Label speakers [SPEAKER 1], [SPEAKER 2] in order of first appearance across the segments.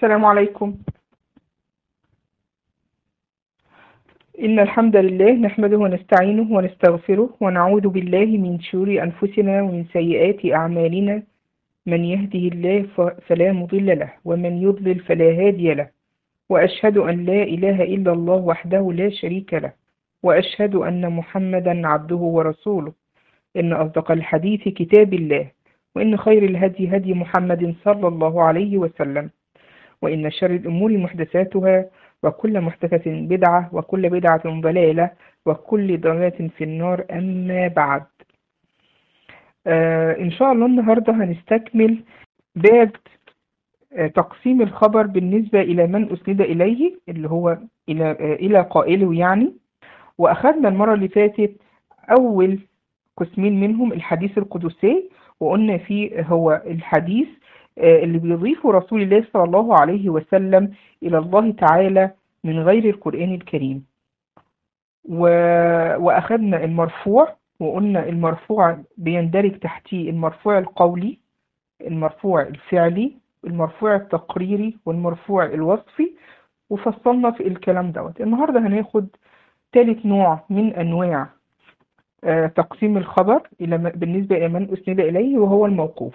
[SPEAKER 1] السلام عليكم إن الحمد لله نحمده ونستعينه ونستغفره ونعوذ بالله من شرور أنفسنا ومن سيئات أعمالنا من يهده الله ف- فلا مضل له ومن يضلل فلا هادي له وأشهد أن لا إله إلا الله وحده لا شريك له وأشهد أن محمدا عبده ورسوله إن أصدق الحديث كتاب الله وإن خير الهدي هدي محمد صلى الله عليه وسلم وإن شر الأمور محدثاتها وكل محدثة بدعة وكل بدعة ضلالة وكل ضلالة في النار أما بعد آه إن شاء الله النهاردة هنستكمل باب آه تقسيم الخبر بالنسبة إلى من أسند إليه اللي هو إلى آه إلى قائله يعني وأخذنا المرة اللي فاتت أول قسمين منهم الحديث القدسي وقلنا فيه هو الحديث آه، اللي بيضيفه رسول الله صلى الله عليه وسلم إلى الله تعالى من غير القرآن الكريم و... وأخذنا المرفوع وقلنا المرفوع بيندرج تحتيه المرفوع القولي المرفوع الفعلي المرفوع التقريري والمرفوع الوصفي وفصلنا في الكلام دوت النهاردة هناخد ثالث نوع من أنواع آه، تقسيم الخبر إلى م- بالنسبة إلى من أسند إليه وهو الموقوف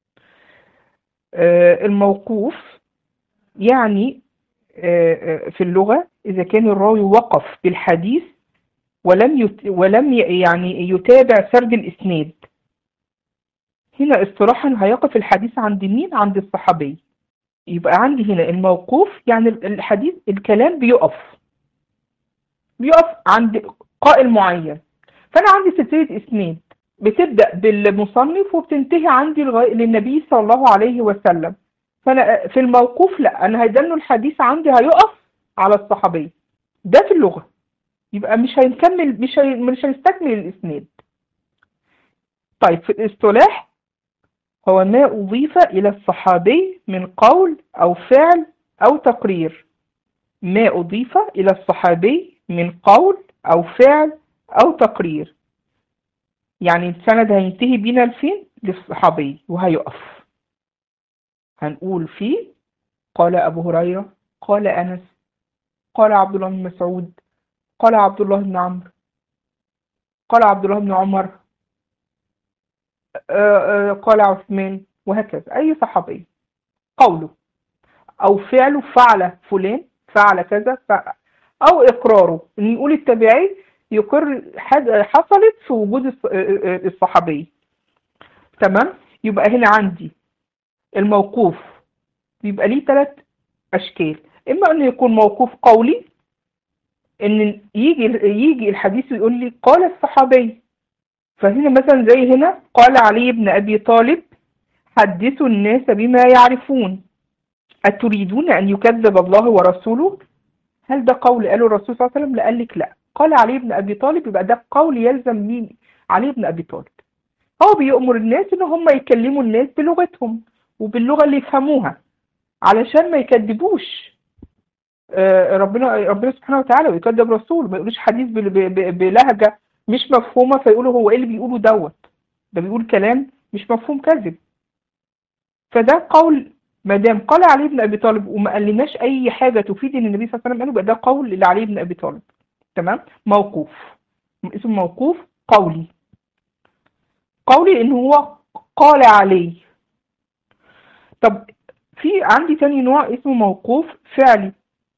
[SPEAKER 1] آه، الموقوف يعني آه، آه، في اللغة إذا كان الراوي وقف بالحديث ولم يت... ولم ي- يعني يتابع سرد الإسناد هنا اصطلاحا هيقف الحديث عند مين؟ عند الصحابي يبقى عندي هنا الموقوف يعني ال- الحديث الكلام بيقف بيقف عند قائل معين فأنا عندي سلسلة إسناد بتبدأ بالمصنف وبتنتهي عندي لغاية للنبي صلى الله عليه وسلم فأنا في الموقوف لا أنا هيدل الحديث عندي هيقف على الصحابي ده في اللغة يبقى مش هنكمل مش هي مش هنستكمل الإسناد طيب في الاصطلاح هو ما أضيف إلى الصحابي من قول أو فعل أو تقرير ما أضيف إلى الصحابي من قول أو فعل أو تقرير يعني السند هينتهي بينا لفين للصحابي وهيقف هنقول فيه قال أبو هريرة قال أنس قال عبد الله بن مسعود قال عبد الله بن عمرو قال عبد الله بن عمر آه، آه، قال عثمان وهكذا أي صحابي قوله أو فعله فعل فلان فعل كذا فعل أو إقراره إن يقول التابعي يقر حاجة حصلت في وجود الص- آه، آه، الصحابي تمام يبقى هنا عندي الموقوف بيبقى ليه ثلاث أشكال إما أنه يكون موقوف قولي إن يجي يجي الحديث يقول لي قال الصحابي فهنا مثلا زي هنا قال علي بن أبي طالب حدثوا الناس بما يعرفون أتريدون أن يكذب الله ورسوله هل ده قول قاله الرسول صلى الله عليه وسلم لا قال لك لا قال علي بن أبي طالب يبقى ده قول يلزم مين علي بن أبي طالب هو بيأمر الناس إن هم يكلموا الناس بلغتهم وباللغة اللي يفهموها علشان ما يكذبوش آه، ربنا ربنا سبحانه وتعالى ويكذب رسول ما يقولوش حديث بل- ب- ب- بلهجة مش مفهومة فيقولوا هو ايه اللي بيقوله دوت ده بيقول كلام مش مفهوم كذب فده قول ما دام قال علي بن ابي طالب وما قالناش اي حاجه تفيد ان النبي صلى الله عليه وسلم قاله يبقى ده قول لعلي بن ابي طالب تمام موقوف اسم موقوف قولي قولي ان هو قال علي طب في عندي تاني نوع اسمه موقوف فعلي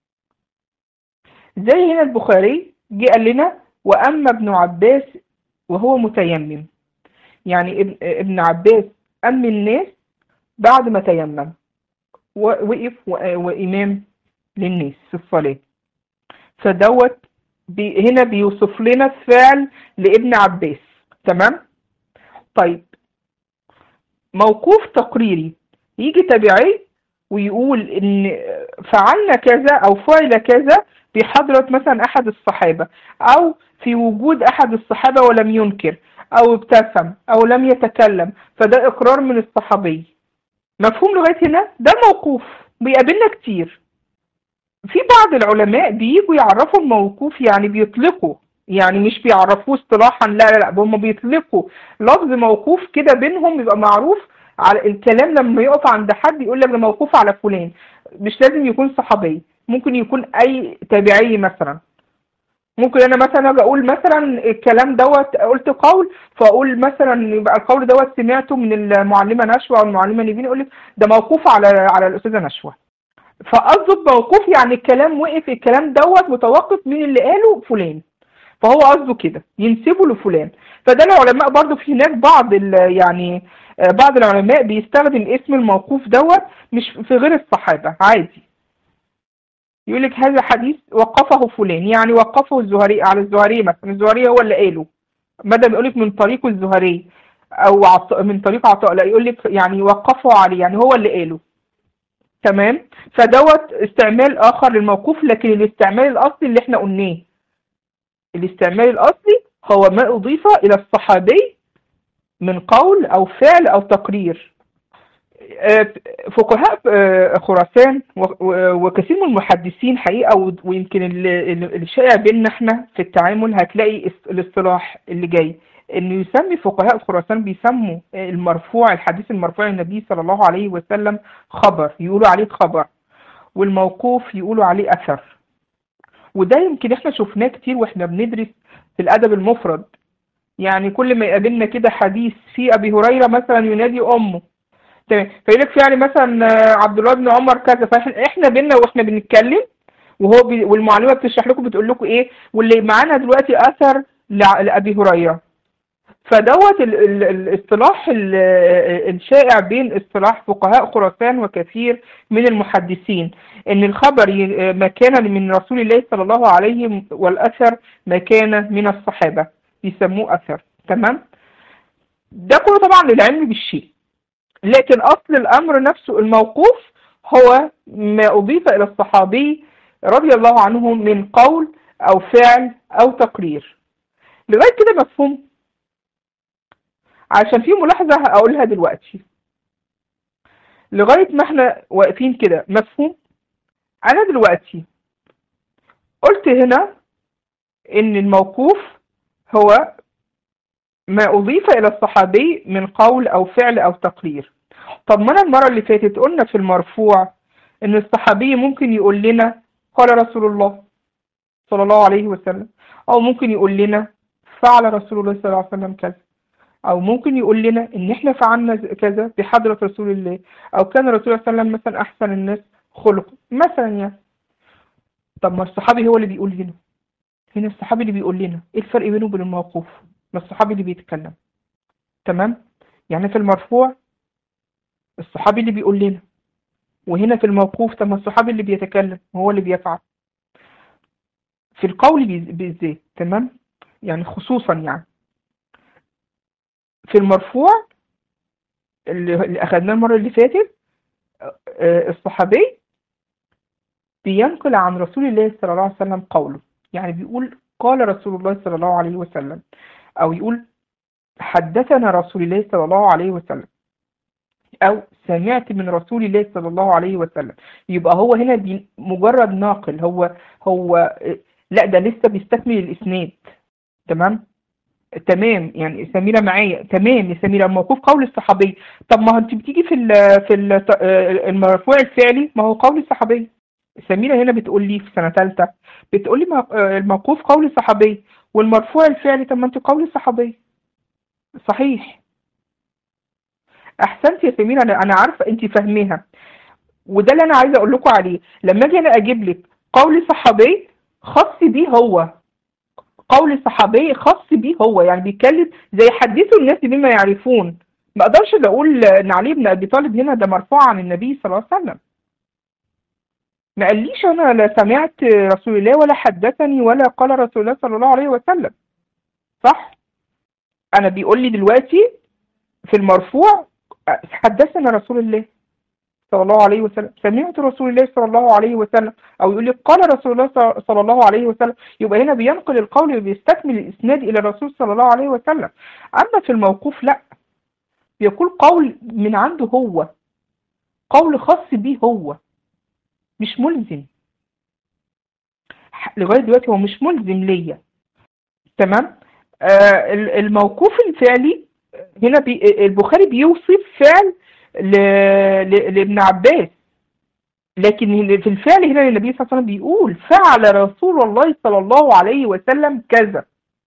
[SPEAKER 1] زي هنا البخاري جه قال لنا واما ابن عباس وهو متيمم يعني ابن, ابن عباس أم الناس بعد ما تيمم ووقف و- وإمام للناس في الصلاة فدوت بي هنا بيوصف لنا فعل لابن عباس تمام طيب موقوف تقريري يجي تابعي ويقول ان فعلنا كذا او فعل كذا بحضرة مثلا احد الصحابة او في وجود احد الصحابة ولم ينكر او ابتسم او لم يتكلم فده اقرار من الصحابي مفهوم لغاية هنا ده موقوف بيقابلنا كتير في بعض العلماء بييجوا يعرفوا الموقوف يعني بيطلقوا يعني مش بيعرفوه اصطلاحا لا لا لا هم بيطلقوا لفظ موقوف كده بينهم يبقى معروف على الكلام لما يقف عند حد يقول لك ده موقوف على فلان مش لازم يكون صحابي ممكن يكون اي تابعي مثلا ممكن انا مثلا اجي اقول مثلا الكلام دوت قلت قول فاقول مثلا يبقى القول دوت سمعته من المعلمه نشوى او المعلمه نيفين يقول لك ده موقوف على على الاستاذه نشوى فقصده موقوف يعني الكلام وقف الكلام دوت متوقف من اللي قاله فلان فهو قصده كده ينسبه لفلان فده العلماء برضو في هناك بعض ال- يعني آه، بعض العلماء بيستخدم اسم الموقوف دوت مش في غير الصحابة عادي يقول لك هذا حديث وقفه فلان يعني وقفه الزهري على الزهري مثلا الزهري هو اللي قاله بدل ما يقول لك من طريق الزهري او عط... من طريق عطاء لا يقول لك يعني وقفه عليه يعني هو اللي قاله تمام فدوت استعمال اخر للموقوف لكن الاستعمال الاصلي اللي احنا قلناه الاستعمال الاصلي هو ما اضيف الى الصحابي من قول او فعل او تقرير آه، فقهاء آه، خراسان و- و- وكثير من المحدثين حقيقة و- ويمكن ال- ال- الشائع بيننا احنا في التعامل هتلاقي اس- الاصطلاح اللي جاي انه يسمي فقهاء خراسان بيسموا المرفوع الحديث المرفوع للنبي صلى الله عليه وسلم خبر يقولوا عليه خبر والموقوف يقولوا عليه اثر وده يمكن احنا شفناه كتير واحنا بندرس في الادب المفرد يعني كل ما يقابلنا كده حديث في ابي هريره مثلا ينادي امه تمام فيقول لك يعني مثلا آه، عبد الله بن عمر كذا فاحنا احنا بينا واحنا بنتكلم وهو بي والمعلومه بتشرح لكم بتقول لكم ايه واللي معانا دلوقتي اثر لع- لابي هريره فدوت ال- ال- الاصطلاح ال- الشائع بين اصطلاح فقهاء خراسان وكثير من المحدثين ان الخبر ي- ما كان من رسول الله صلى الله عليه والاثر ما كان من الصحابه بيسموه اثر تمام ده كله طبعا للعلم بالشيء لكن أصل الأمر نفسه الموقوف هو ما أضيف إلى الصحابي رضي الله عنه من قول أو فعل أو تقرير لغاية كده مفهوم عشان في ملاحظة هقولها دلوقتي لغاية ما احنا واقفين كده مفهوم أنا دلوقتي قلت هنا إن الموقوف هو ما أضيف إلى الصحابي من قول أو فعل أو تقرير طب ما أنا المرة اللي فاتت قلنا في المرفوع إن الصحابي ممكن يقول لنا قال رسول الله صلى الله عليه وسلم أو ممكن يقول لنا فعل رسول الله صلى الله عليه وسلم كذا أو ممكن يقول لنا إن إحنا فعلنا كذا بحضرة رسول الله أو كان رسول الله صلى الله عليه وسلم مثلا أحسن الناس خلق مثلا يعني طب ما الصحابي هو اللي بيقول هنا هنا الصحابي اللي بيقول لنا إيه الفرق بينه وبين الموقوف ما الصحابي اللي بيتكلم تمام يعني في المرفوع الصحابي اللي بيقول لنا وهنا في الموقوف طب ما الصحابي اللي بيتكلم هو اللي بيفعل في القول بيز- بالذات تمام يعني خصوصا يعني في المرفوع اللي اللي أخدناه المرة اللي فاتت آه، الصحابي بينقل عن رسول الله صلى الله عليه وسلم قوله يعني بيقول قال رسول الله صلى الله عليه وسلم أو يقول حدثنا رسول الله صلى الله عليه وسلم أو سمعت من رسول الله صلى الله عليه وسلم يبقى هو هنا دي مجرد ناقل هو هو لا ده لسه بيستكمل الإسناد تمام تمام يعني سميرة معايا تمام يا سميرة موقوف قول الصحابي طب ما هو انت بتيجي في ال في ال المرفوع الفعلي ما هو قول الصحابي سميرة هنا بتقول لي في سنة ثالثة بتقول لي مو- الموقوف قول الصحابي والمرفوع الفعلي طب ما انت قول الصحابي صحيح احسنت يا سميرة انا انا عارفة انت فاهميها وده اللي انا عايزة اقول لكم عليه لما اجي انا اجيب لك قول صحابي خاص بيه هو قول الصحابي خاص بيه هو يعني بيتكلم زي حدثوا الناس بما يعرفون ما اقدرش اقول ان علي بن ابي طالب هنا ده مرفوع عن النبي صلى الله عليه وسلم ما قاليش انا لا سمعت رسول الله ولا حدثني ولا قال رسول الله صلى الله عليه وسلم صح انا بيقول لي دلوقتي في المرفوع حدثنا رسول الله صلى الله عليه وسلم سمعت رسول الله صلى الله عليه وسلم او يقول لي قال رسول الله صلى- صلى الله عليه وسلم يبقى هنا بينقل القول وبيستكمل الاسناد الى الرسول صلى الله عليه وسلم اما في الموقوف لا بيقول قول من عنده هو قول خاص بيه هو مش ملزم ح- لغايه دلوقتي هو مش ملزم ليا تمام آه ال- الموقوف الفعلي هنا بي البخاري بيوصف فعل ل... ل... لابن عباس لكن في الفعل هنا النبي صلى الله عليه وسلم بيقول فعل رسول الله صلى الله عليه وسلم كذا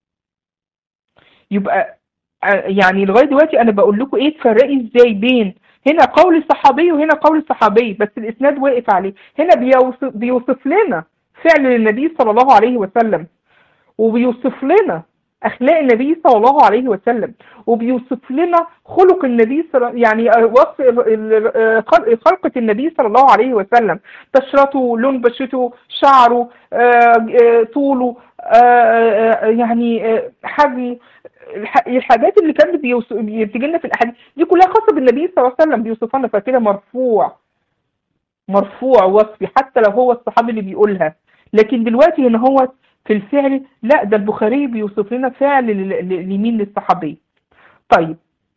[SPEAKER 1] يبقى يعني لغايه دلوقتي انا بقول لكم ايه تفرقي ازاي بين هنا قول الصحابي وهنا قول الصحابي بس الاسناد واقف عليه هنا بيوصف, بيوصف لنا فعل النبي صلى الله عليه وسلم وبيوصف لنا اخلاق النبي صلى الله عليه وسلم وبيوصف لنا خلق النبي صلى يعني وصف خلقة النبي صلى الله عليه وسلم بشرته لون بشرته شعره طوله يعني حجمه الحاجات اللي كانت بتجي لنا في الاحاديث دي كلها خاصه بالنبي صلى الله عليه وسلم بيوصفها لنا فكده مرفوع مرفوع وصفي حتى لو هو الصحابي اللي بيقولها لكن دلوقتي هنا هو في الفعل لا ده البخاري بيوصف لنا فعل لمين للصحابي طيب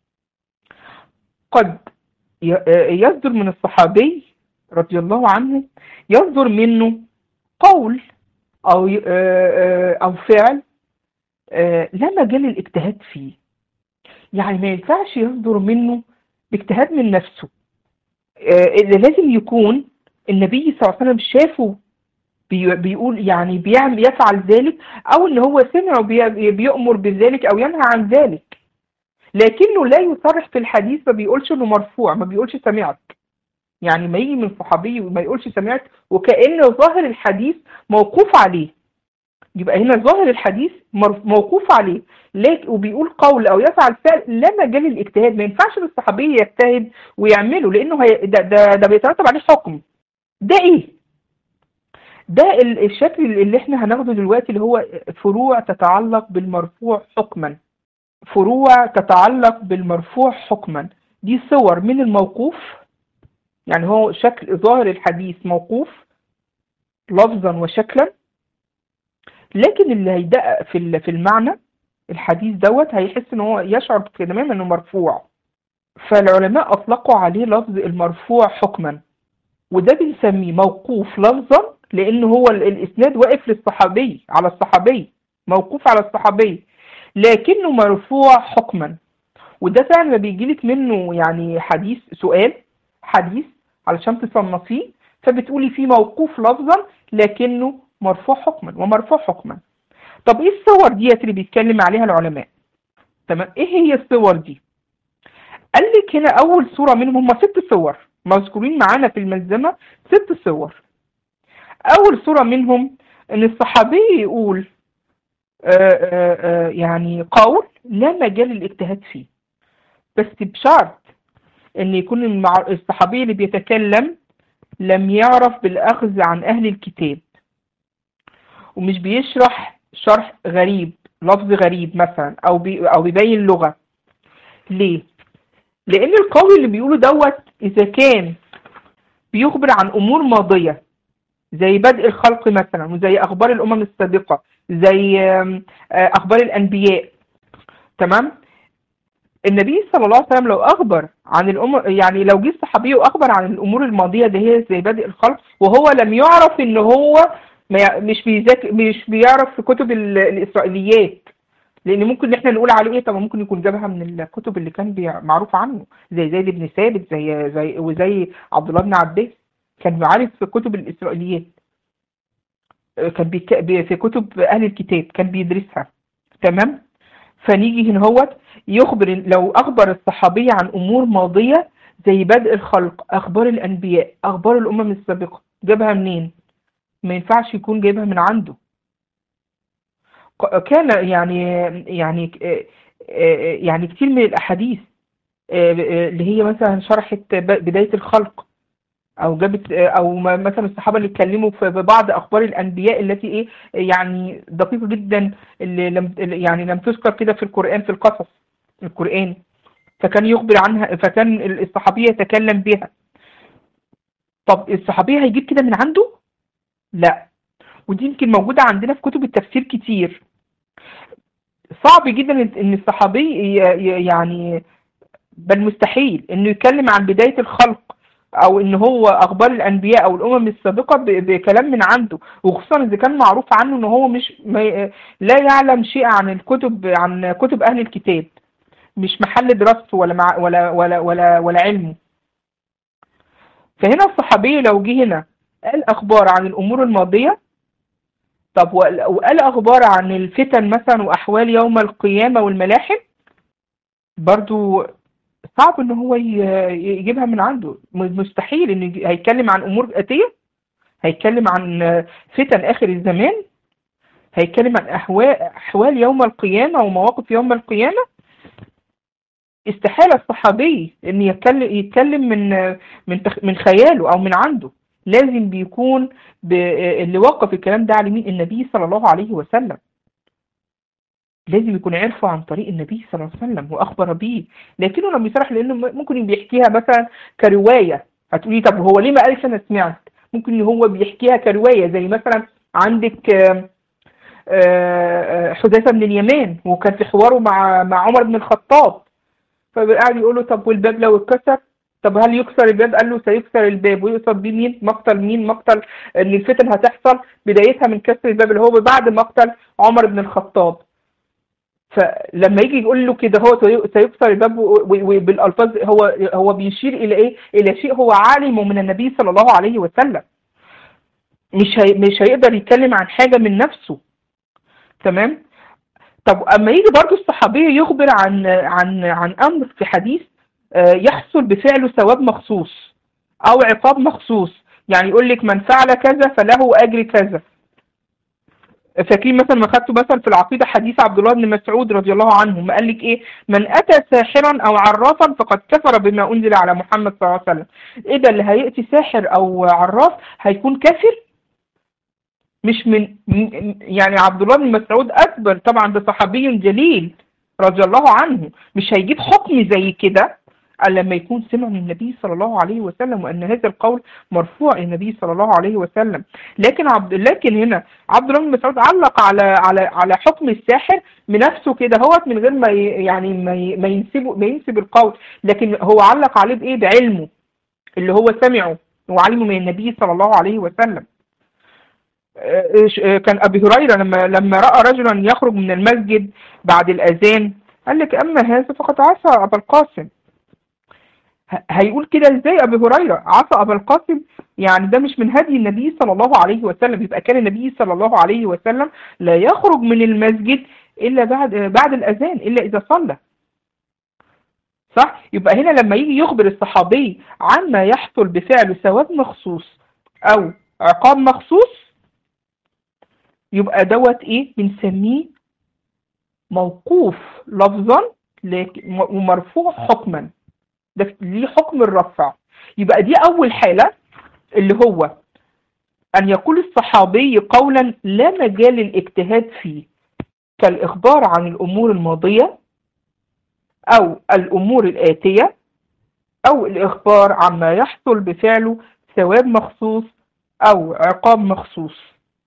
[SPEAKER 1] قد يصدر من الصحابي رضي الله عنه يصدر منه قول او او فعل لا مجال الاجتهاد فيه يعني ما ينفعش يصدر منه باجتهاد من نفسه اللي لازم يكون النبي صلى الله عليه وسلم شافه بيقول يعني بيعمل يفعل ذلك او ان هو سمع بيأمر بذلك او ينهى عن ذلك لكنه لا يصرح في الحديث ما بيقولش انه مرفوع ما بيقولش سمعت يعني ما يجي من صحابي وما يقولش سمعت وكأن ظاهر الحديث موقوف عليه يبقى هنا ظاهر الحديث موقوف عليه لكن وبيقول قول او يفعل فعل لا مجال الاجتهاد ما ينفعش للصحابي يجتهد ويعمله لانه هي ده, ده, ده بيترتب عليه حكم ده ايه ده الشكل اللي احنا هناخده دلوقتي اللي هو فروع تتعلق بالمرفوع حكما فروع تتعلق بالمرفوع حكما دي صور من الموقوف يعني هو شكل ظاهر الحديث موقوف لفظا وشكلا لكن اللي هيدقق في في المعنى الحديث دوت هيحس ان هو يشعر تماما انه مرفوع فالعلماء اطلقوا عليه لفظ المرفوع حكما وده بنسميه موقوف لفظا لان هو الاسناد واقف للصحابي على الصحابي موقوف على الصحابي لكنه مرفوع حكما وده فعلا ما بيجيلك منه يعني حديث سؤال حديث علشان تصنفيه فبتقولي فيه موقوف لفظا لكنه مرفوع حكما ومرفوع حكما طب ايه الصور ديت اللي بيتكلم عليها العلماء تمام ايه هي الصور دي قال لك هنا اول صورة منهم هم ست صور مذكورين معانا في الملزمة ست صور اول صورة منهم ان الصحابي يقول آآ آآ يعني قول لا مجال الاجتهاد فيه بس بشرط ان يكون الصحابي اللي بيتكلم لم يعرف بالاخذ عن اهل الكتاب ومش بيشرح شرح غريب لفظ غريب مثلا او بي او بيبين لغه ليه لان القول اللي بيقوله دوت اذا كان بيخبر عن امور ماضيه زي بدء الخلق مثلا وزي اخبار الامم السابقه زي اخبار الانبياء تمام النبي صلى الله عليه وسلم لو اخبر عن الامور يعني لو جه الصحابي واخبر عن الامور الماضيه دي هي زي بدء الخلق وهو لم يعرف ان هو مش بيذاكر مش بيعرف في كتب الاسرائيليات لان ممكن احنا نقول عليه ايه طب ممكن يكون جابها من الكتب اللي كان معروف عنه زي زيد بن ثابت زي زي وزي عبد الله بن عباس كان عارف في كتب الاسرائيليات كان بيك... في كتب اهل الكتاب كان بيدرسها تمام فنيجي هنا هو يخبر لو اخبر الصحابي عن امور ماضيه زي بدء الخلق اخبار الانبياء اخبار الامم السابقه جابها منين ما ينفعش يكون جايبها من عنده كان يعني يعني يعني كتير من الاحاديث اللي هي مثلا شرحت بدايه الخلق او جابت او مثلا الصحابه اللي اتكلموا في بعض اخبار الانبياء التي ايه يعني دقيقه جدا اللي لم يعني لم تذكر كده في القران في القصص القران فكان يخبر عنها فكان الصحابي يتكلم بها طب الصحابي هيجيب كده من عنده لا ودي يمكن موجوده عندنا في كتب التفسير كتير صعب جدا ان الصحابي يعني بل مستحيل انه يتكلم عن بدايه الخلق او ان هو اخبار الانبياء او الامم السابقه بكلام من عنده وخصوصا اذا كان معروف عنه ان هو مش لا يعلم شيء عن الكتب عن كتب اهل الكتاب مش محل دراسته ولا مع ولا ولا ولا ولا علمه فهنا الصحابي لو جه هنا قال اخبار عن الامور الماضيه طب وقال وقال اخبار عن الفتن مثلا واحوال يوم القيامه والملاحم برضو صعب ان هو ي- يجيبها من عنده م- مستحيل ان يجي- هيتكلم عن امور اتيه هيتكلم عن فتن اخر الزمان هيتكلم عن احوال احوال يوم القيامه ومواقف يوم القيامه استحاله الصحابي ان يتكلم يتكلم من من تخ- من خياله او من عنده لازم بيكون ب- اللي وقف الكلام ده على مين النبي صلى الله عليه وسلم لازم يكون عرفه عن طريق النبي صلى الله عليه وسلم واخبر به لكنه لم يصرح لانه م- ممكن بيحكيها مثلا كروايه هتقولي طب هو ليه ما قالش انا سمعت ممكن ان هو بيحكيها كروايه زي مثلا عندك آم، آه، آه، حذيفه بن اليمان وكان في حواره مع مع عمر بن الخطاب فقاعد يقول له طب والباب لو اتكسر طب هل يكسر الباب قال له سيكسر الباب ويقصد بيه مين مقتل مين مقتل ان الفتن هتحصل بدايتها من كسر الباب اللي هو بعد مقتل عمر بن الخطاب فلما يجي يقول له كده هو سي- سيكسر الباب و- و- وبالالفاظ هو هو بيشير الى ايه الى شيء هو عالمه من النبي صلى الله عليه وسلم مش هي مش هيقدر يتكلم عن حاجه من نفسه تمام طب اما يجي برضو الصحابي يخبر عن عن عن امر في حديث آه، يحصل بفعله ثواب مخصوص او عقاب مخصوص يعني يقول لك من فعل كذا فله اجر كذا فاكرين مثلا ما خدتوا مثلا في العقيده حديث عبد الله بن مسعود رضي الله عنه ما قال لك ايه من اتى ساحرا او عرافا فقد كفر بما انزل على محمد صلى الله عليه وسلم ايه ده اللي هياتي ساحر او عراف هيكون كافر مش من م- يعني عبد الله بن مسعود اكبر طبعا ده صحابي جليل رضي الله عنه مش هيجيب حكم زي كده الا لما يكون سمع من النبي صلى الله عليه وسلم وان هذا القول مرفوع الى النبي صلى الله عليه وسلم لكن عبد لكن هنا عبد الله بن مسعود علق على على على حكم الساحر بنفسه كده هو من غير ما ي- يعني ما ي- ما ينسبه ما ينسب القول لكن هو علق عليه بايه بعلمه اللي هو سمعه وعلمه من النبي صلى الله عليه وسلم آه، إيش- آه، كان ابي هريره لما لما راى رجلا يخرج من المسجد بعد الاذان قال لك اما هذا فقد عصى ابا القاسم ه- هيقول كده ازاي ابي هريره عصى ابا القاسم يعني ده مش من هدي النبي صلى الله عليه وسلم يبقى كان النبي صلى الله عليه وسلم لا يخرج من المسجد الا بعد بعد الاذان الا اذا صلى صح يبقى هنا لما يجي يخبر الصحابي عما يحصل بفعل ثواب مخصوص او عقاب مخصوص يبقى دوت ايه بنسميه موقوف لفظا لكن ومرفوع حكما ده ليه حكم الرفع يبقى دي اول حالة اللي هو ان يقول الصحابي قولا لا مجال للاجتهاد فيه كالاخبار عن الامور الماضية او الامور الاتية او الاخبار عما يحصل بفعله ثواب مخصوص او عقاب مخصوص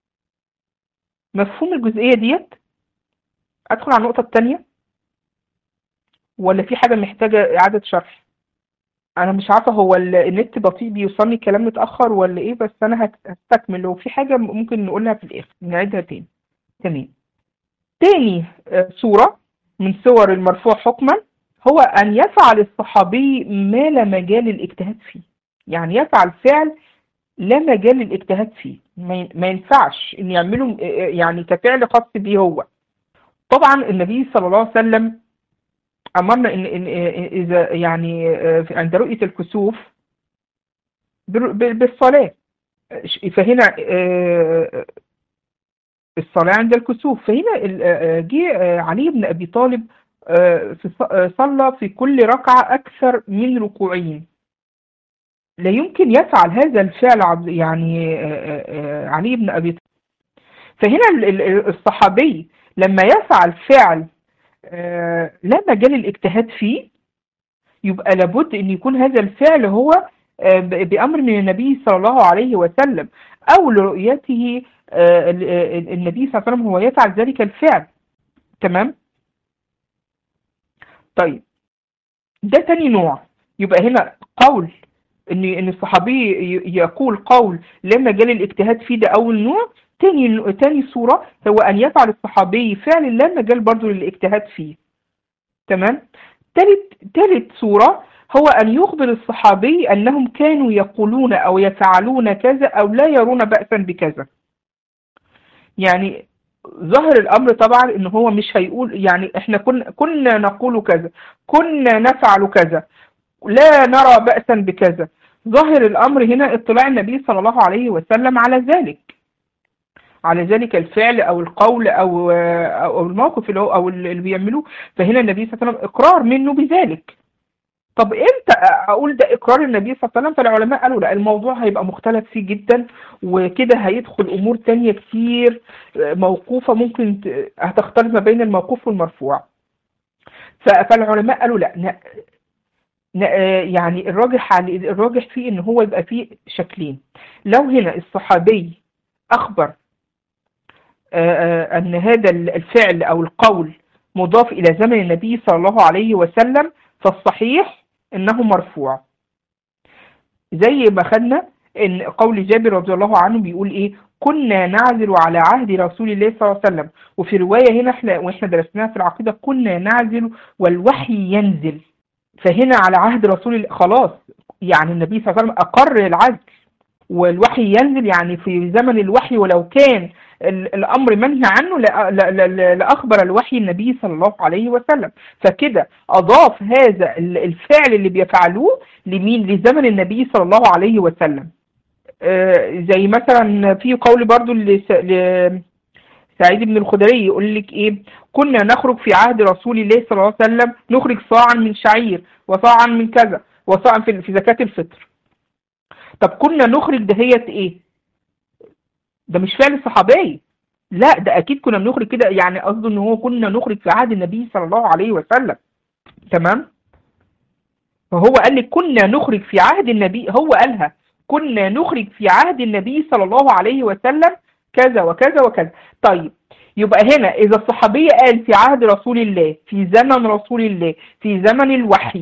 [SPEAKER 1] مفهوم الجزئية ديت ادخل على النقطة التانية ولا في حاجة محتاجة اعادة شرح انا مش عارفة هو ال- النت بطيء بيوصلني كلام متأخر ولا ايه بس انا هت- هستكمل لو في حاجة ممكن نقولها في الاخر نعيدها تاني تمام تاني آه، صورة من صور المرفوع حكما هو ان يفعل الصحابي ما لا مجال للاجتهاد فيه يعني يفعل فعل لا مجال للاجتهاد فيه ما ين- ما ينفعش ان يعمله آه، آه، يعني كفعل خاص بيه هو طبعا النبي صلى الله عليه وسلم أمرنا إن, إن إن إذا يعني آه، في- عند رؤية الكسوف بال- بال- بالصلاة ش- فهنا آه، الصلاة عند الكسوف فهنا ال- آه، جه آه، علي بن أبي طالب آه، في ص- آه، صلى في كل ركعة أكثر من ركوعين لا يمكن يفعل هذا الفعل عبد- يعني آه، آه، آه، علي بن أبي طالب فهنا ال- ال- الصحابي لما يفعل فعل آه، لا مجال الاجتهاد فيه يبقى لابد ان يكون هذا الفعل هو آه، ب- بأمر من النبي صلى الله عليه وسلم أو لرؤيته آه، ال- ال- النبي صلى الله عليه وسلم هو يفعل ذلك الفعل تمام طيب ده تاني نوع يبقى هنا قول ان ان الصحابي ي- يقول قول لا مجال الاجتهاد فيه ده اول نوع تاني تاني صورة هو ان يفعل الصحابي فعل لا مجال برضه للاجتهاد فيه تمام تالت تالت صورة هو أن يخبر الصحابي أنهم كانوا يقولون أو يفعلون كذا أو لا يرون بأسا بكذا يعني ظاهر الأمر طبعا إن هو مش هيقول يعني إحنا كنا كنا نقول كذا كنا نفعل كذا لا نرى بأسا بكذا ظاهر الأمر هنا اطلاع النبي صلى الله عليه وسلم على ذلك على ذلك الفعل أو القول أو أو الموقف اللي هو أو اللي بيعملوه فهنا النبي صلى الله عليه وسلم إقرار منه بذلك طب امتى اقول ده اقرار النبي صلى الله عليه وسلم فالعلماء قالوا لا الموضوع هيبقى مختلف فيه جدا وكده هيدخل امور تانية كتير موقوفة ممكن هتختلف ما بين الموقوف والمرفوع فالعلماء قالوا لا يعني الراجح الراجح فيه ان هو يبقى فيه شكلين لو هنا الصحابي اخبر ان هذا الفعل او القول مضاف الى زمن النبي صلى الله عليه وسلم فالصحيح انه مرفوع زي ما خدنا ان قول جابر رضي الله عنه بيقول ايه كنا نعزل على عهد رسول الله صلى الله عليه وسلم وفي رواية هنا احنا واحنا درسناها في العقيدة كنا نعزل والوحي ينزل فهنا على عهد رسول الله خلاص يعني النبي صلى الله عليه وسلم أقر العزل والوحي ينزل يعني في زمن الوحي ولو كان الأمر منهي عنه لأخبر الوحي النبي صلى الله عليه وسلم فكده أضاف هذا الفعل اللي بيفعلوه لمين لزمن النبي صلى الله عليه وسلم زي مثلا في قول برضو سعيد بن الخدري يقول لك ايه كنا نخرج في عهد رسول الله صلى الله عليه وسلم نخرج صاعا من شعير وصاعا من كذا وصاعا في, في زكاة الفطر طب كنا نخرج دهيت ايه ده مش فعل صحابي لا ده اكيد كنا بنخرج كده يعني قصده ان هو كنا نخرج في عهد النبي صلى الله عليه وسلم تمام فهو قال لك كنا نخرج في عهد النبي هو قالها كنا نخرج في عهد النبي صلى الله عليه وسلم كذا وكذا وكذا طيب يبقى هنا إذا الصحابي قال في عهد رسول الله في زمن رسول الله في زمن الوحي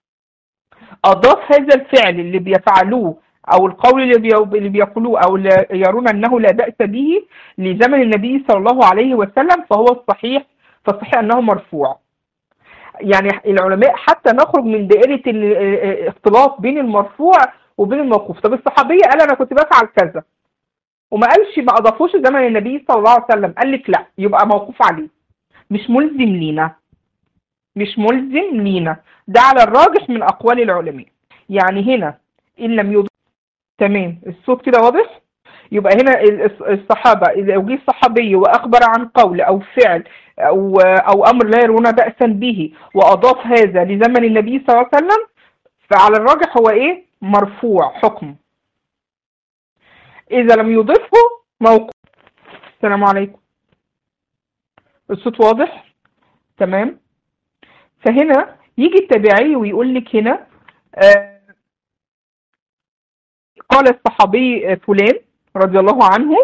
[SPEAKER 1] أضاف هذا الفعل اللي بيفعلوه أو القول اللي, بي... اللي بيقولوه أو اللي يرون أنه لا بأس به لزمن النبي صلى الله عليه وسلم فهو الصحيح فالصحيح أنه مرفوع يعني العلماء حتى نخرج من دائرة الاختلاط بين المرفوع وبين الموقوف طب الصحابية قال أنا كنت بفعل كذا وما قالش ما اضافوش زمن النبي صلى الله عليه وسلم قال لك لا يبقى موقوف عليه مش ملزم لينا مش ملزم لينا ده على الراجح من اقوال العلماء يعني هنا ان لم يضاف تمام الصوت كده واضح يبقى هنا الصحابة إذا جه الصحابي وأخبر عن قول أو فعل أو, أو أمر لا يرون بأسا به وأضاف هذا لزمن النبي صلى الله عليه وسلم فعلى الراجح هو إيه مرفوع حكم إذا لم يضفه موقوف السلام عليكم الصوت واضح تمام فهنا يجي التابعي ويقول لك هنا آه قال الصحابي فلان رضي الله عنه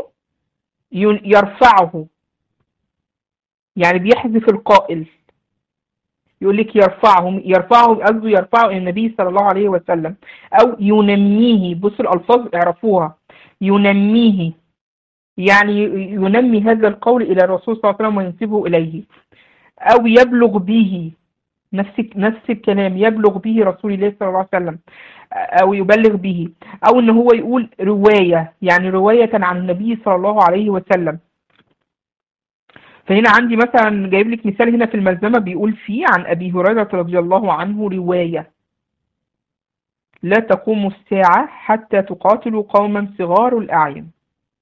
[SPEAKER 1] يرفعه يعني بيحذف القائل يقول لك يرفعه يرفعه قصده يرفعه الى النبي صلى الله عليه وسلم او ينميه بص الالفاظ اعرفوها ينميه يعني ينمي هذا القول إلى الرسول صلى الله عليه وسلم وينسبه إليه أو يبلغ به نفس نفس الكلام يبلغ به رسول الله صلى الله عليه وسلم أو يبلغ به أو إن هو يقول رواية يعني رواية عن النبي صلى الله عليه وسلم فهنا عندي مثلا جايب لك مثال هنا في الملزمة بيقول فيه عن أبي هريرة رضي الله عنه رواية لا تقوم الساعة حتى تقاتلوا قوما صغار الأعين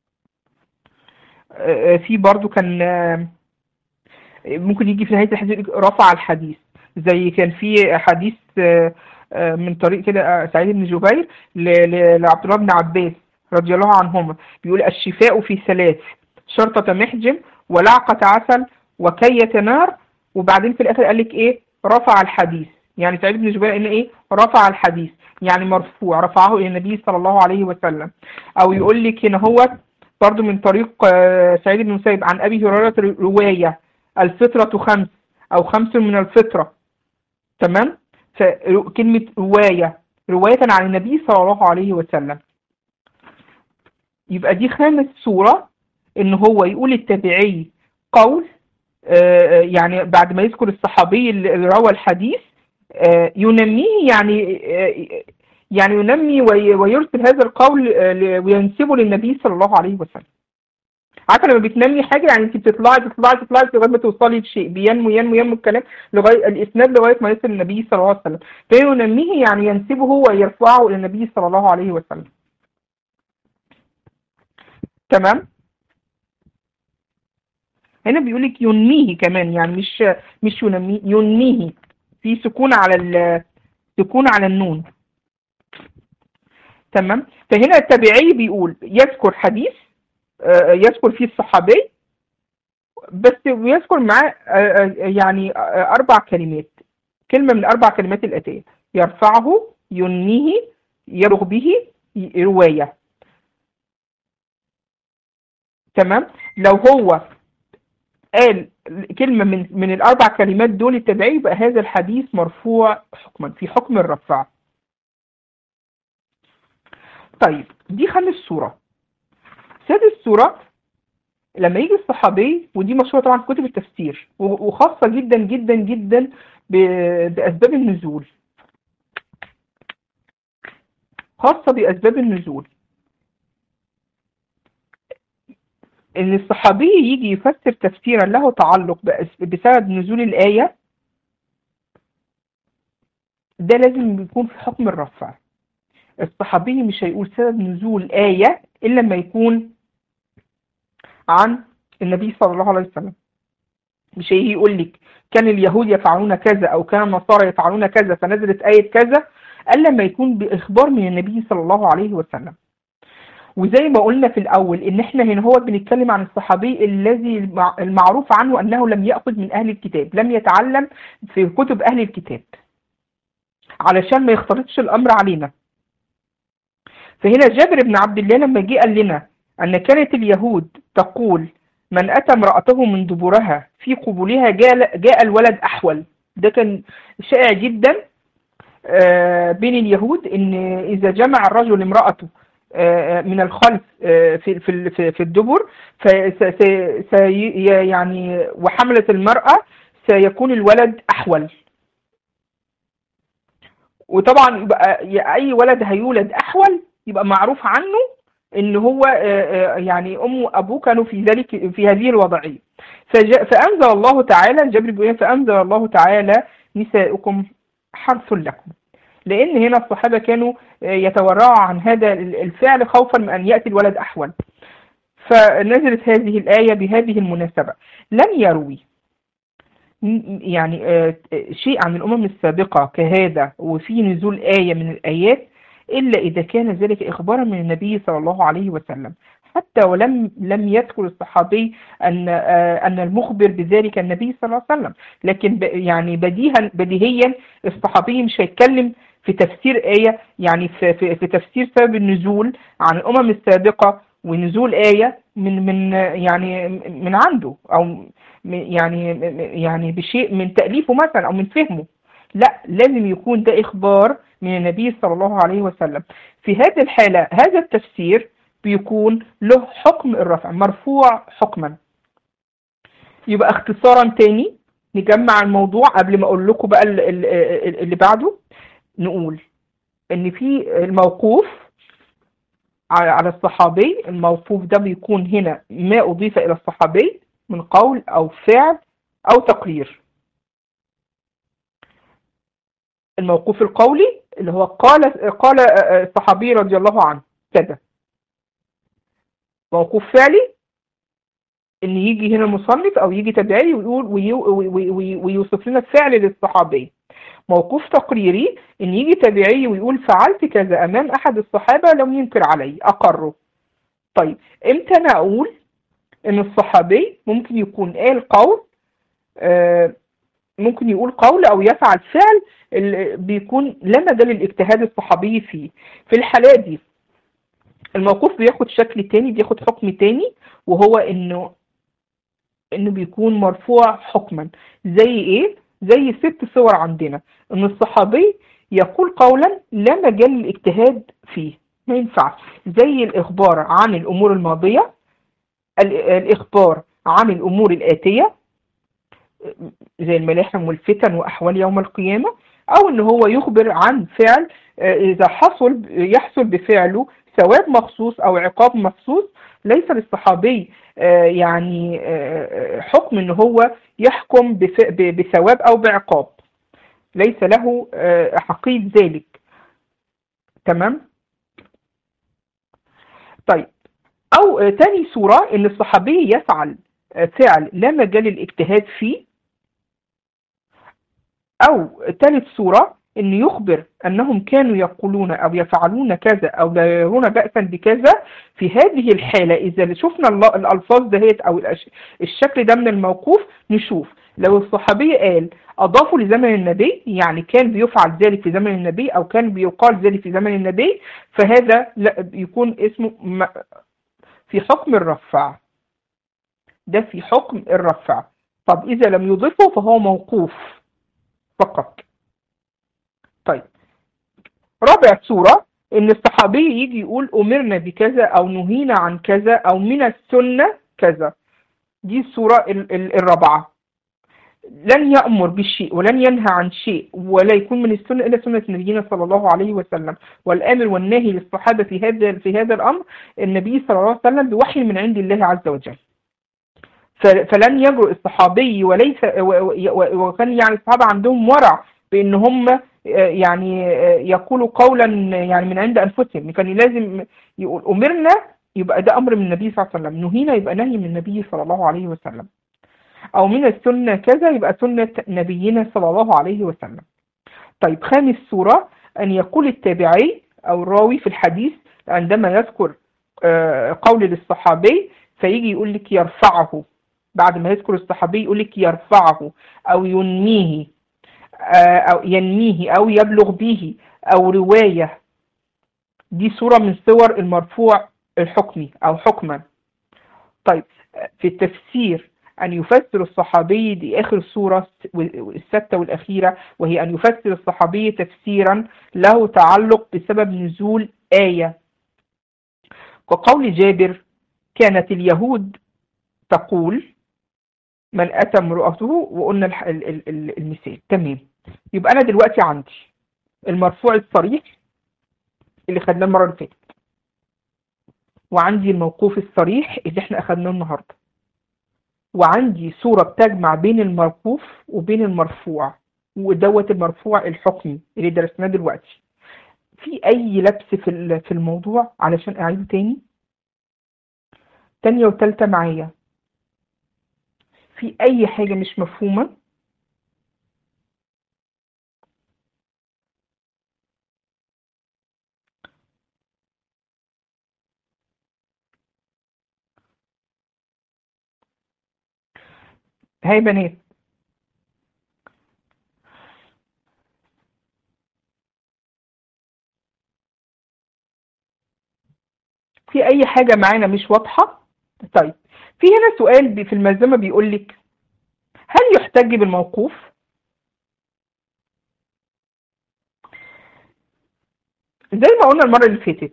[SPEAKER 1] في برضو كان ممكن يجي في نهاية الحديث رفع الحديث زي كان في حديث من طريق كده سعيد بن جبير لعبد الله بن عباس رضي الله عنهما بيقول الشفاء في ثلاث شرطة محجم ولعقة عسل وكية نار وبعدين في الآخر قال لك إيه رفع الحديث يعني سعيد بن جبير قال إيه رفع الحديث يعني مرفوع رفعه إلى النبي صلى الله عليه وسلم أو يقول لك هنا هو برضو من طريق سعيد بن مسيب عن أبي هريرة رواية الفطرة خمس أو خمس من الفطرة تمام فكلمة رواية رواية عن النبي صلى الله عليه وسلم يبقى دي خامس صورة إن هو يقول التابعي قول يعني بعد ما يذكر الصحابي اللي روى الحديث آه، ينميه يعني آه، يعني ينمي وي- ويرسل هذا القول آه، ل- وينسبه للنبي صلى الله عليه وسلم عارفه لما بتنمي حاجه يعني انت بتطلعي تطلعي تطلعي لغايه ما توصلي لشيء بينمو ينمو ينمو الكلام لغايه الاسناد لغايه ما يصل للنبي صلى الله عليه وسلم فينميه يعني ينسبه ويرفعه الى النبي صلى الله عليه وسلم تمام هنا بيقول لك ينميه كمان يعني مش مش ينميه ينميه في سكون على ال سكون على النون تمام فهنا التابعي بيقول يذكر حديث آه، يذكر فيه الصحابي بس بيذكر معاه آه، آه، يعني آه، أربع كلمات كلمة من الأربع كلمات الآتية يرفعه ينميه يرغ به ي- رواية تمام لو هو قال كلمة من من الأربع كلمات دول التابعي يبقى هذا الحديث مرفوع حكما في حكم الرفع طيب دي خامس صورة سادس صورة لما يجي الصحابي ودي مشهورة طبعا في كتب التفسير و- وخاصة جدا جدا جدا ب- بأسباب النزول خاصة بأسباب النزول إن الصحابي يجي يفسر تفسيرا له تعلق بأس- بسبب نزول الآية ده لازم يكون في حكم الرفع الصحابي مش هيقول سبب نزول آية إلا لما يكون عن النبي صلى الله عليه وسلم مش هيجي يقول لك كان اليهود يفعلون كذا أو كان النصارى يفعلون كذا فنزلت آية كذا إلا لما يكون بإخبار من النبي صلى الله عليه وسلم وزي ما قلنا في الأول إن إحنا هنا هو بنتكلم عن الصحابي الذي المع- المعروف عنه أنه لم يأخذ من أهل الكتاب لم يتعلم في كتب أهل الكتاب علشان ما يختلطش الأمر علينا فهنا جابر بن عبد الله لما جه قال لنا أن كانت اليهود تقول من أتى امرأته من دبرها في قبولها جاء, جاء الولد أحول ده كان شائع جدا آه، بين اليهود إن إذا جمع الرجل امرأته آه، من الخلف آه، في في في في الدبر فس- س- سي يعني وحملت المرأة سيكون الولد أحول وطبعا يبقى أي ولد هيولد أحول يبقى معروف عنه ان هو آه، آه، يعني امه وابوه كانوا في ذلك في هذه الوضعيه فجاء فانزل الله تعالى جبريل بيقول فانزل الله تعالى نساؤكم حرث لكم لان هنا الصحابه كانوا آه، يتورعوا عن هذا الفعل خوفا من ان ياتي الولد احول فنزلت هذه الايه بهذه المناسبه لم يروي م- يعني آه، شيء عن الامم السابقه كهذا وفي نزول ايه من الايات إلا إذا كان ذلك إخبارا من النبي صلى الله عليه وسلم حتى ولم لم يذكر الصحابي أن آه، أن المخبر بذلك النبي صلى الله عليه وسلم لكن ب- يعني بديها بديهيا الصحابي مش هيتكلم في تفسير آية يعني في, في, في تفسير سبب النزول عن الأمم السابقة ونزول آية من من آه، يعني من عنده أو م- يعني يعني بشيء من تأليفه مثلا أو من فهمه لا لازم يكون ده إخبار من النبي صلى الله عليه وسلم في هذه الحالة هذا التفسير بيكون له حكم الرفع مرفوع حكما يبقى اختصارا تاني نجمع الموضوع قبل ما اقول لكم بقى ال- ال- ال- اللي بعده نقول ان في الموقوف على على الصحابي الموقوف ده بيكون هنا ما اضيف الى الصحابي من قول او فعل او تقرير الموقوف القولي اللي هو قال قال الصحابي رضي الله عنه كذا موقوف فعلي ان يجي هنا مصنف او يجي تابعي ويقول وي- وي- وي- ويوصف لنا الفعل للصحابي موقوف تقريري ان يجي تابعي ويقول فعلت كذا امام احد الصحابه لم ينكر علي اقره طيب امتى انا اقول ان الصحابي ممكن يكون قال قول آه، ممكن يقول قول او يفعل فعل ال- بيكون لا مجال الاجتهاد الصحابي فيه في الحالة دي الموقوف بياخد شكل تاني بياخد حكم تاني وهو انه انه بيكون مرفوع حكما زي ايه زي ست صور عندنا ان الصحابي يقول قولا لا مجال للاجتهاد فيه ما ينفعش زي الاخبار عن الامور الماضية ال- الاخبار عن الامور الاتية زي الملاحم والفتن واحوال يوم القيامة او ان هو يخبر عن فعل آه، اذا حصل يحصل بفعله ثواب مخصوص او عقاب مخصوص ليس للصحابي آه، يعني آه، حكم ان هو يحكم بف- ب- بثواب او بعقاب ليس له آه، حقيقة ذلك تمام طيب او آه، تاني صورة ان الصحابي يفعل آه، فعل لا مجال للاجتهاد فيه او ثالث صورة ان يخبر انهم كانوا يقولون او يفعلون كذا او لا يرون بأسا بكذا في هذه الحالة اذا شفنا الل- الالفاظ دهيت او الأش- الشكل ده من الموقوف نشوف لو الصحابي قال اضافوا لزمن النبي يعني كان بيفعل ذلك في زمن النبي او كان بيقال ذلك في زمن النبي فهذا لا يكون اسمه م- في حكم الرفع ده في حكم الرفع طب اذا لم يضيفه فهو موقوف فقط طيب رابع صورة ان الصحابي يجي يقول امرنا بكذا او نهينا عن كذا او من السنة كذا دي الصورة ال- ال- الرابعة لن يأمر بالشيء ولن ينهى عن شيء ولا يكون من السنة إلا سنة نبينا صلى الله عليه وسلم والآمر والناهي للصحابة في هذا في هذا الأمر النبي صلى الله عليه وسلم بوحي من عند الله عز وجل ف- فلن يجرؤ الصحابي وليس و- و- وكان يعني الصحابة عندهم ورع بأن هم آه، يعني آه، يقولوا قولا يعني من عند أنفسهم كان لازم يقول أمرنا يبقى ده أمر من النبي صلى الله عليه وسلم نهينا يبقى نهي من النبي صلى الله عليه وسلم أو من السنة كذا يبقى سنة نبينا صلى الله عليه وسلم طيب خامس صورة أن يقول التابعي أو الراوي في الحديث عندما يذكر آه، قول للصحابي فيجي يقول لك يرفعه بعد ما يذكر الصحابي يقول لك يرفعه أو ينميه آه، أو ينميه أو يبلغ به أو رواية دي صورة من صور المرفوع الحكمي أو حكما طيب آه، في التفسير أن يفسر الصحابي دي آخر صورة الستة والأخيرة وهي أن يفسر الصحابي تفسيرا له تعلق بسبب نزول آية كقول جابر كانت اليهود تقول من أتى امرأته وقلنا الح- ال- ال- ال- المثال تمام يبقى أنا دلوقتي عندي المرفوع الصريح اللي خدناه المرة اللي فاتت وعندي الموقوف الصريح اللي احنا أخدناه النهاردة وعندي صورة بتجمع بين الموقوف وبين المرفوع ودوت المرفوع الحكمي اللي درسناه دلوقتي في أي لبس في ال- في الموضوع علشان أعيده تاني تانية وتالتة معايا في أي حاجة مش مفهومة هاي بنات في أي حاجة معانا مش واضحة طيب في هنا سؤال بي- في الملزمة بيقول لك هل يحتج بالموقوف زي ما قلنا المرة اللي فاتت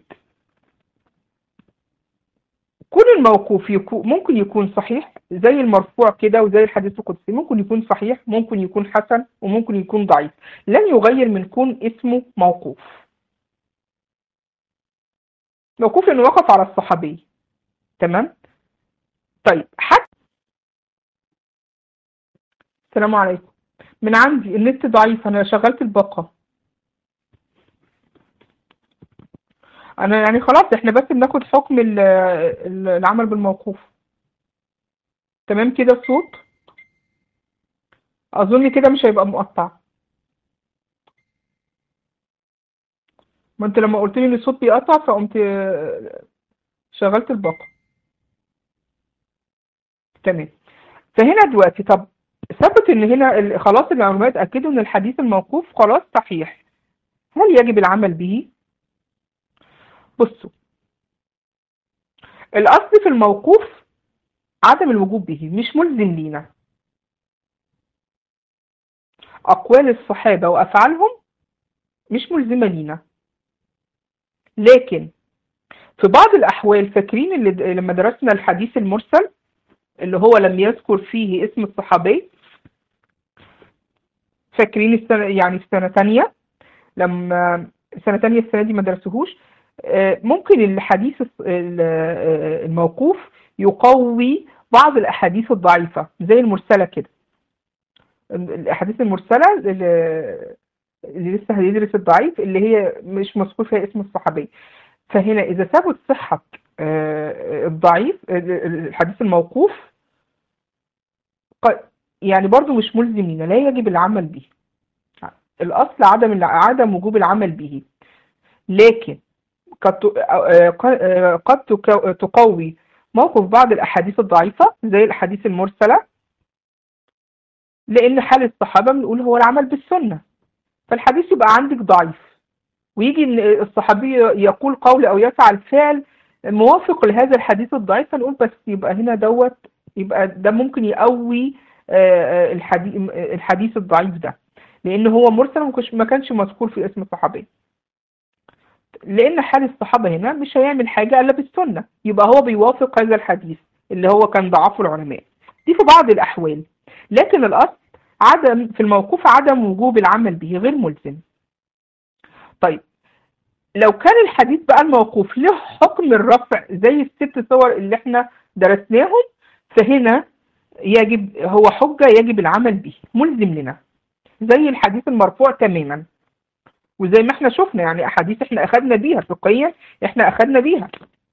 [SPEAKER 1] كل الموقوف يكون ممكن يكون صحيح زي المرفوع كده وزي الحديث القدسي ممكن يكون صحيح ممكن يكون حسن وممكن يكون ضعيف لن يغير من كون اسمه موقوف موقوف انه وقف على الصحابي تمام طيب حتى السلام عليكم من عندي النت ضعيف انا شغلت الباقة انا يعني خلاص احنا بس بناخد حكم ال- ال- العمل بالموقوف تمام كده الصوت اظن كده مش هيبقى مقطع ما انت لما قلت لي ان الصوت بيقطع فقمت آه، شغلت الباقة تمام فهنا دلوقتي طب ثبت ان هنا ال- خلاص المعلومات اكدوا ان الحديث الموقوف خلاص صحيح هل يجب العمل به بصوا الاصل في الموقوف عدم الوجوب به مش ملزم لينا اقوال الصحابة وافعالهم مش ملزمة لينا لكن في بعض الأحوال فاكرين اللي لما درسنا الحديث المرسل اللي هو لم يذكر فيه اسم الصحابي فاكرين السنة يعني في سنة تانية لما سنة تانية السنة دي ما درسوهوش آه، ممكن الحديث الص- ال- آه، الموقوف يقوي بعض الأحاديث الضعيفة زي المرسلة كده الأحاديث المرسلة اللي اللي لسه هيدرس الضعيف اللي هي مش مذكور فيها اسم الصحابي فهنا إذا ثبت صحة آه، الضعيف ال- ال- الحديث الموقوف ق- يعني برضو مش ملزم لنا لا يجب العمل به الأصل عدم الع- عدم وجوب العمل به لكن قد ت- آه، ق- آه، قد تك- تقوي موقف بعض الأحاديث الضعيفة زي الأحاديث المرسلة لأن حال الصحابة بنقول هو العمل بالسنة فالحديث يبقى عندك ضعيف ويجي إن الصحابي يقول قول أو يفعل فعل موافق لهذا الحديث الضعيف فنقول بس يبقى هنا دوت يبقى ده ممكن يقوي آه، آه، الحديث الحديث الضعيف ده لأن هو مرسل وما كانش- ما كانش مذكور في اسم الصحابي لأن حال الصحابة هنا مش هيعمل حاجة إلا بالسنة يبقى هو بيوافق هذا الحديث اللي هو كان ضعفه العلماء دي في بعض الأحوال لكن الأصل عدم في الموقوف عدم وجوب العمل به غير ملزم طيب لو كان الحديث بقى الموقوف له حكم الرفع زي الست صور اللي احنا درسناهم فهنا يجب هو حجة يجب العمل به ملزم لنا زي الحديث المرفوع تماما وزي ما احنا شفنا يعني احاديث احنا اخدنا بيها فقهيا احنا اخدنا بيها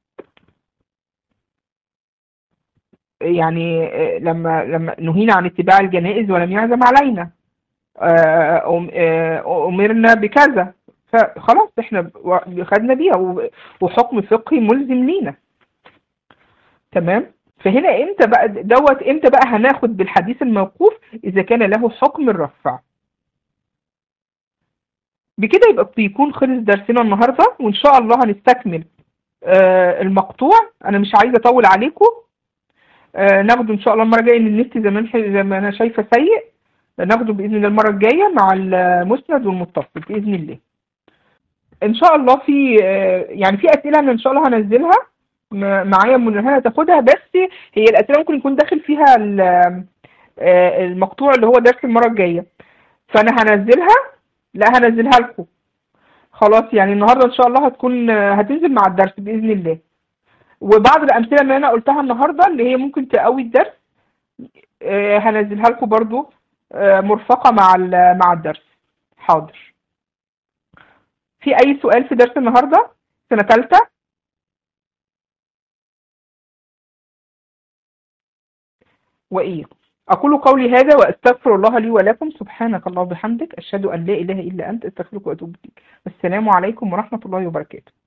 [SPEAKER 1] يعني آه، لما لما نهينا عن اتباع الجنائز ولم يعزم علينا آه، أم- آه، امرنا بكذا فخلاص احنا و- خدنا بيها و- وحكم فقهي ملزم لينا تمام فهنا امتى بقى دوت امتى بقى هناخد بالحديث الموقوف اذا كان له حكم الرفع بكده يبقى بيكون خلص درسنا النهارده وان شاء الله هنستكمل آه، المقطوع انا مش عايزه اطول عليكم آه، ناخده ان شاء الله المره الجايه ان النت زي ما أنا- زي ما انا شايفه سيء ناخده باذن الله المره الجايه مع المسند والمتصل باذن الله ان شاء الله في آه، يعني في اسئله انا ان شاء الله هنزلها م- معايا منى تاخدها بس هي الاسئله ممكن يكون داخل فيها ال- آه، المقطوع اللي هو درس المره الجايه فانا هنزلها لا هنزلها لكم خلاص يعني النهارده ان شاء الله هتكون هتنزل مع الدرس باذن الله وبعض الامثله اللي انا قلتها النهارده اللي هي ممكن تقوي الدرس آه، هنزلها لكم برضو آه، مرفقه مع ال- مع الدرس حاضر في اي سؤال في درس النهارده سنه ثالثه وايه اقول قولي هذا واستغفر الله لي ولكم سبحانك اللهم وبحمدك اشهد ان لا اله الا انت استغفرك واتوب اليك السلام عليكم ورحمه الله وبركاته